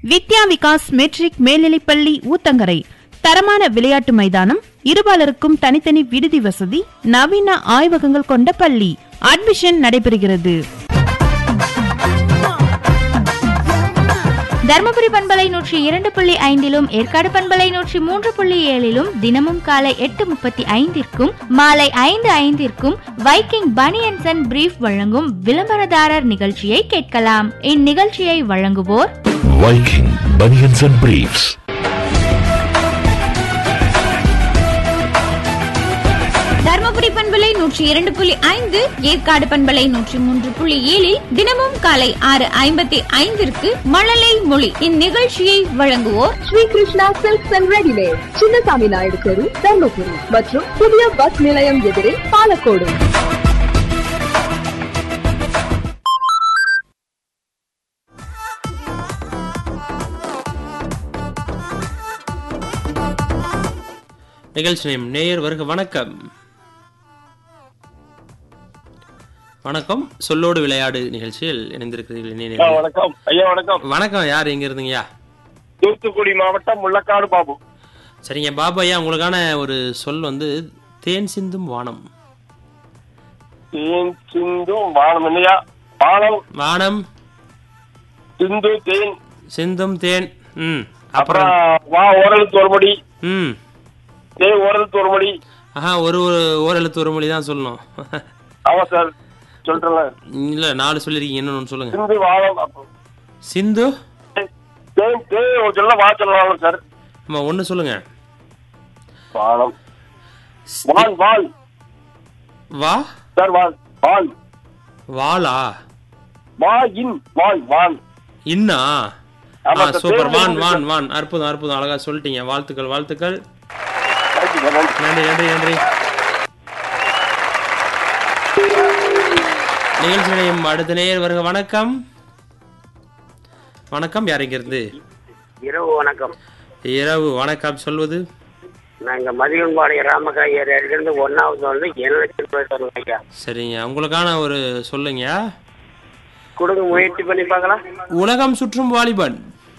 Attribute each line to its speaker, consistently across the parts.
Speaker 1: வித்யா Vikas matric மேல்நிலைப்பள்ளி ஊத்தங்கரை தரமான விளையாட்டு மைதானம் இருபாலருக்கும் தனித்தனி விடுதி வசதி நவீன ஆய்வகங்கள் கொண்ட பள்ளி அட்மிஷன் நடைபெறுகிறது
Speaker 2: தருமபுரி பண்பலை நூற்றி இரண்டு புள்ளி ஐந்திலும் ஏற்காடு பண்பலை நூற்றி மூன்று புள்ளி ஏழிலும் தினமும் காலை எட்டு முப்பத்தி ஐந்திற்கும் மாலை ஐந்து ஐந்திற்கும் வைக்கிங் பனியன்சன் அண்ட் பிரீஃப் வழங்கும் விளம்பரதாரர் நிகழ்ச்சியை கேட்கலாம் இந்நிகழ்ச்சியை வழங்குவோர்
Speaker 3: Viking Bunions and Briefs.
Speaker 4: Dharmapuri பண்பலை நூற்றி இரண்டு புள்ளி ஐந்து ஏற்காடு பண்பலை நூற்றி மூன்று புள்ளி ஏழில் தினமும் காலை ஆறு ஐம்பத்தி ஐந்திற்கு மழலை மொழி இந்நிகழ்ச்சியை வழங்குவோர்
Speaker 5: Shri Krishna silks and readymade Chinnasamy Naidu தெரு தர்மபுரி மற்றும் புதிய பஸ் நிலையம் எதிரே பாலக்கோடு
Speaker 6: நிகழ்ச்சி நேம் நேயர் வருக வணக்கம் வணக்கம் சொல்லோடு விளையாடு நிகழ்ச்சியில் இணைந்திருக்கிறீர்கள் இணைய
Speaker 7: ஐயா,
Speaker 6: நேயர்களே.
Speaker 7: வணக்கம் ஐயா வணக்கம்
Speaker 6: வணக்கம் யார் எங்க இருந்தீங்கயா
Speaker 7: தூத்துக்குடி மாவட்டம் முள்ளக்காடு பாபு
Speaker 6: சரிங்க பாபு ஐயா உங்களுக்கான ஒரு சொல் வந்து தேன் சிந்தும் வானம்
Speaker 7: தேன் சிந்தும் வானம் இல்லையா வானம்
Speaker 6: வானம்
Speaker 7: சிந்து தேன்
Speaker 6: சிந்தும் தேன் ம்
Speaker 7: அப்புறம்
Speaker 6: அப்புறம்
Speaker 7: வா ஓரலுக்கு ஒரு மடி
Speaker 6: ம்
Speaker 7: தேன் ஓரலுக்கு ஒரு மடி
Speaker 6: ஆஹா ஒரு ஒரு ஓரெழுத்து ஒரு மொழி தான் சொல்லணும்
Speaker 7: ஆமா சார் சொல்றேன்
Speaker 6: இல்ல நாலு சொல்லிருக்கீங்க இன்னொன்று சொல்லுங்க
Speaker 7: சிந்து வானம் அப்புறம்
Speaker 6: சிந்து
Speaker 7: தேன் தேன் ஒரு சொல்ல வா சொல்லலாம் சார்
Speaker 6: ஆமா ஒன்று சொல்லுங்க
Speaker 7: வானம் வான் வால்
Speaker 6: வா
Speaker 7: சார் வால் வான்
Speaker 6: வாளா
Speaker 7: வா இன் வான் வான்
Speaker 6: இன்னா
Speaker 7: ஆமா
Speaker 6: ஆ
Speaker 7: சார்,
Speaker 6: சூப்பர்
Speaker 7: தேன்
Speaker 6: வான்
Speaker 7: வந்து
Speaker 6: வான் வான் அற்புதம் அற்புதம் அழகா சொல்லிட்டீங்க வாழ்த்துக்கள் வாழ்த்துக்கள்
Speaker 7: தேங்க்யூ சார், நன்றி.
Speaker 6: நன்றி நன்றி நன்றி நிகழ்ச்சி நிலையம் அடுத்த நேயர் வருக வணக்கம் வணக்கம் யார் இங்க இருந்து
Speaker 8: இரவு வணக்கம்
Speaker 6: இரவு வணக்கம் சொல்வது
Speaker 8: நாங்க மதியன்பாளையம் ராமகாய் ஏரியாவிலிருந்து ஒன்னாவது வந்து என்ன லட்சம் பேசுறோம் ஐயா
Speaker 6: சரிங்க உங்களுக்கான ஒரு சொல்லுங்க
Speaker 8: கொடுங்க முயற்சி பண்ணி பார்க்கலாம்
Speaker 6: உலகம் சுற்றும் வாலிபன்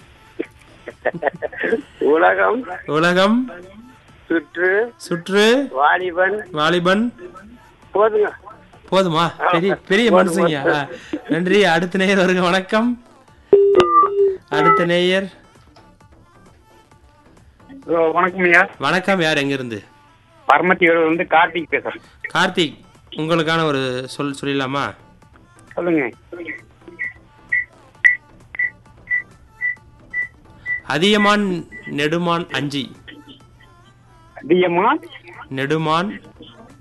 Speaker 8: உலகம்
Speaker 6: உலகம்
Speaker 8: சுற்று
Speaker 6: சுற்று
Speaker 8: வாலிபன்
Speaker 6: வாலிபன்
Speaker 8: போதுங்க
Speaker 6: போதுமா பெரிய பெரிய
Speaker 8: போதும்,
Speaker 6: மனுஷங்க ஆ, நன்றி அடுத்த நேயர் வருக வணக்கம் அடுத்த நேயர்
Speaker 9: வணக்கம் ஐயா
Speaker 6: வணக்கம் யார் எங்க இருந்து
Speaker 9: பரமத்தி வந்து கார்த்திக் பேசுறேன்
Speaker 6: கார்த்திக் உங்களுக்கான ஒரு சொல் சொல்லிடலாமா
Speaker 9: சொல்லுங்க
Speaker 6: அதியமான் நெடுமான் அஞ்சி
Speaker 9: அதிகமா
Speaker 6: நெடுமான்